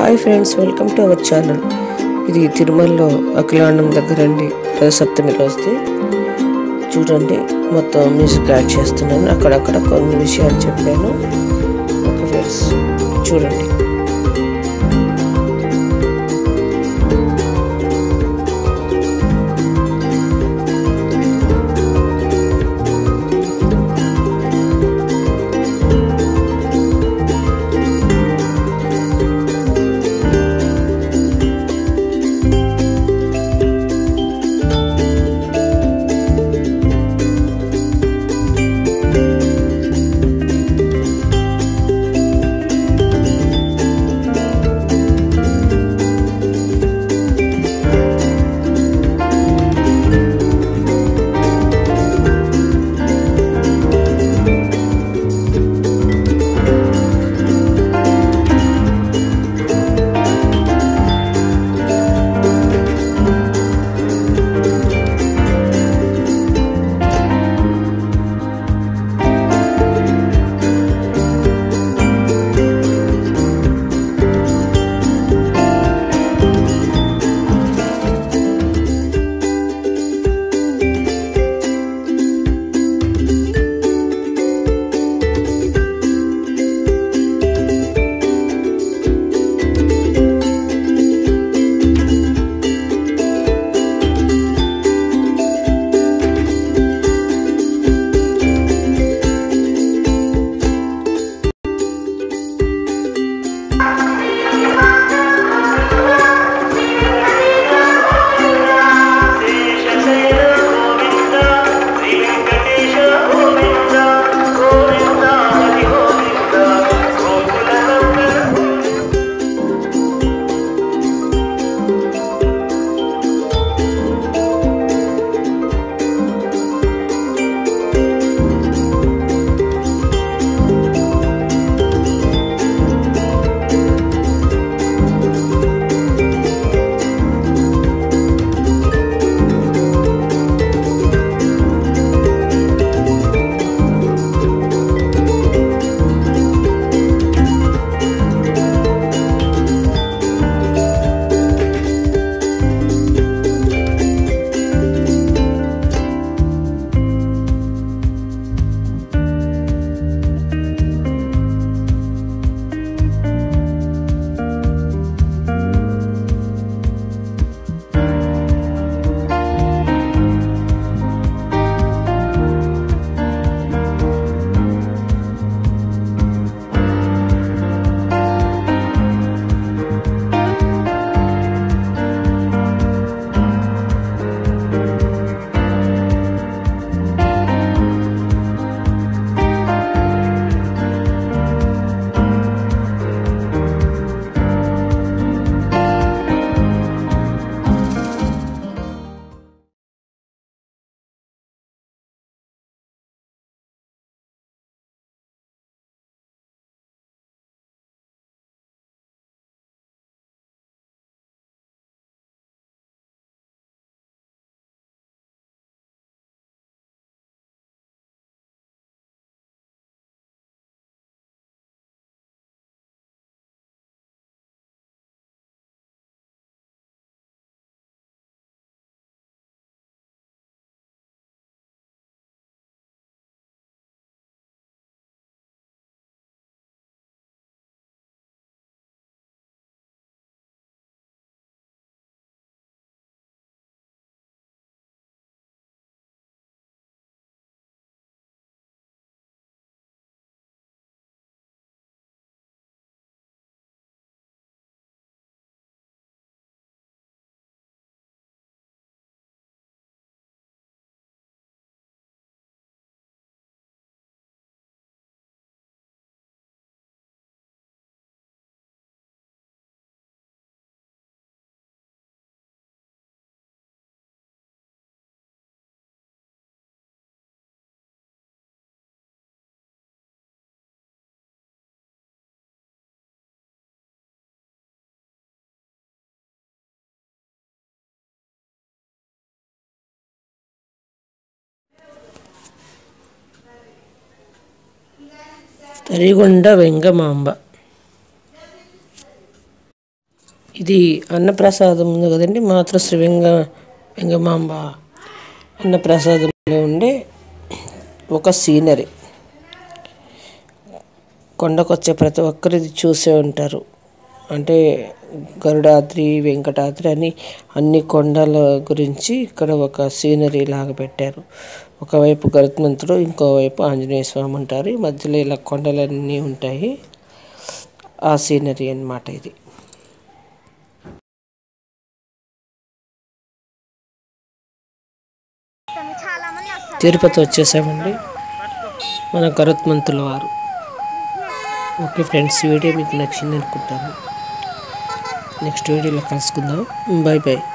hi friends welcome to our channel ఇది తిరుమలలో అఖిలాండం దగ్గర అండి సప్తమి రోజుది చూడండి మొత్తం మ్యూజిక్ యాడ్ చేస్తున్నాను అక్కడక్కడ కొన్ని విషయాలు చెప్పాను ఓకే ఫ్రెండ్స్ చూడండి శేషశైల గోవింద శ్రీ వెంకటేశ గోవింద గోవింద హరి గోవింద గోకుల నందన తరిగొండ వెంగమాంబ ఇది అన్నప్రసాదం ఉంది కదండి మాతృశ్రీ వెంగ వెంగమాంబ అన్నప్రసాదంలో ఉండే ఒక సీనరీ కొండకొచ్చే ప్రతి ఒక్కరు ఇది చూసే ఉంటారు అంటే గరుడాద్రి వెంకటాద్రి అని అన్ని కొండల గురించి ఇక్కడ ఒక సీనరీ లాగా పెట్టారు ఒకవైపు గరుత్మంతుడు ఇంకోవైపు ఆంజనేయ స్వామి ఉంటారు ఈ మధ్యలో ఇలా కొండలన్నీ ఉంటాయి ఆ సీనరీ అన్నమాట ఇది చాలా మంది వస్తారు తిరుపతి వచ్చేసామండి మన గరుత్మంతుల వారు ఓకే ఫ్రెండ్స్ ఈ వీడియో మీకు నచ్చింది అనుకుంటాను నెక్స్ట్ వీడియోలో కలుసుకుందాం బాయ్ బాయ్